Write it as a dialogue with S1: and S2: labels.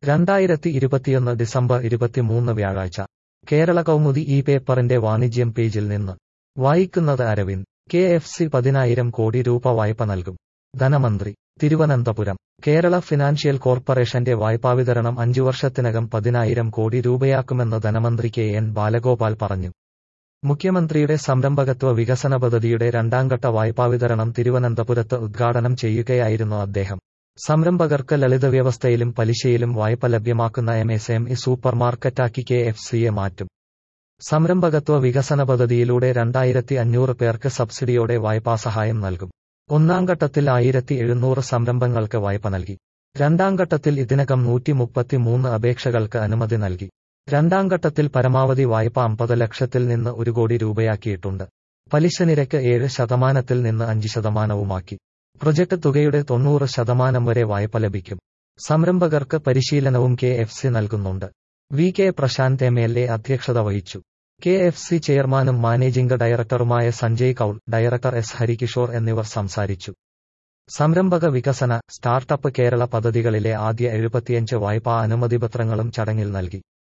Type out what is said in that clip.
S1: രണ്ടായിരത്തി ഇരുപത്തിയൊന്ന് ഡിസംബർ ഇരുപത്തിമൂന്ന് വ്യാഴാഴ്ച കേരള കൗമുദി ഈ പേപ്പറിന്റെ വാണിജ്യം പേജിൽ നിന്ന് വായിക്കുന്നത് അരവിന്ദ് കെ എഫ് സി പതിനായിരം കോടി രൂപ വായ്പ നൽകും ധനമന്ത്രി തിരുവനന്തപുരം കേരള ഫിനാൻഷ്യൽ കോർപ്പറേഷന്റെ വായ്പാവിതരണം അഞ്ചു വർഷത്തിനകം പതിനായിരം കോടി രൂപയാക്കുമെന്ന് ധനമന്ത്രി കെ എൻ ബാലഗോപാൽ പറഞ്ഞു മുഖ്യമന്ത്രിയുടെ സംരംഭകത്വ വികസന പദ്ധതിയുടെ രണ്ടാംഘട്ട വായ്പാവിതരണം തിരുവനന്തപുരത്ത് ഉദ്ഘാടനം ചെയ്യുകയായിരുന്നു അദ്ദേഹം സംരംഭകർക്ക് ലളിത വ്യവസ്ഥയിലും പലിശയിലും വായ്പ ലഭ്യമാക്കുന്ന എം എസ് എം ഇ സൂപ്പർമാർക്കറ്റാക്കി കെ എഫ് സിയെ മാറ്റും സംരംഭകത്വ വികസന പദ്ധതിയിലൂടെ രണ്ടായിരത്തി അഞ്ഞൂറ് പേർക്ക് സബ്സിഡിയോടെ വായ്പാസഹായം നൽകും ഒന്നാം ഘട്ടത്തിൽ ആയിരത്തി എഴുന്നൂറ് സംരംഭങ്ങൾക്ക് വായ്പ നൽകി രണ്ടാം ഘട്ടത്തിൽ ഇതിനകം നൂറ്റി മുപ്പത്തിമൂന്ന് അപേക്ഷകൾക്ക് അനുമതി നൽകി രണ്ടാം ഘട്ടത്തിൽ പരമാവധി വായ്പ അമ്പത് ലക്ഷത്തിൽ നിന്ന് ഒരു കോടി രൂപയാക്കിയിട്ടുണ്ട് പലിശ നിരക്ക് ഏഴ് ശതമാനത്തിൽ നിന്ന് അഞ്ച് ശതമാനവുമാക്കി പ്രൊജക്ട് തുകയുടെ തൊണ്ണൂറ് ശതമാനം വരെ വായ്പ ലഭിക്കും സംരംഭകർക്ക് പരിശീലനവും കെ എഫ് സി നൽകുന്നുണ്ട് V K Prashanth M L A അധ്യക്ഷത വഹിച്ചു കെ എഫ് സി ചെയർമാനും മാനേജിംഗ് ഡയറക്ടറുമായ സഞ്ജയ് കൌൾ ഡയറക്ടർ എസ് ഹരികിഷോർ എന്നിവർ സംസാരിച്ചു സംരംഭക വികസന സ്റ്റാർട്ടപ്പ് കേരള പദ്ധതികളിലെ ആദ്യ എഴുപത്തിയഞ്ച് വായ്പാ അനുമതിപത്രങ്ങളും ചടങ്ങിൽ നൽകി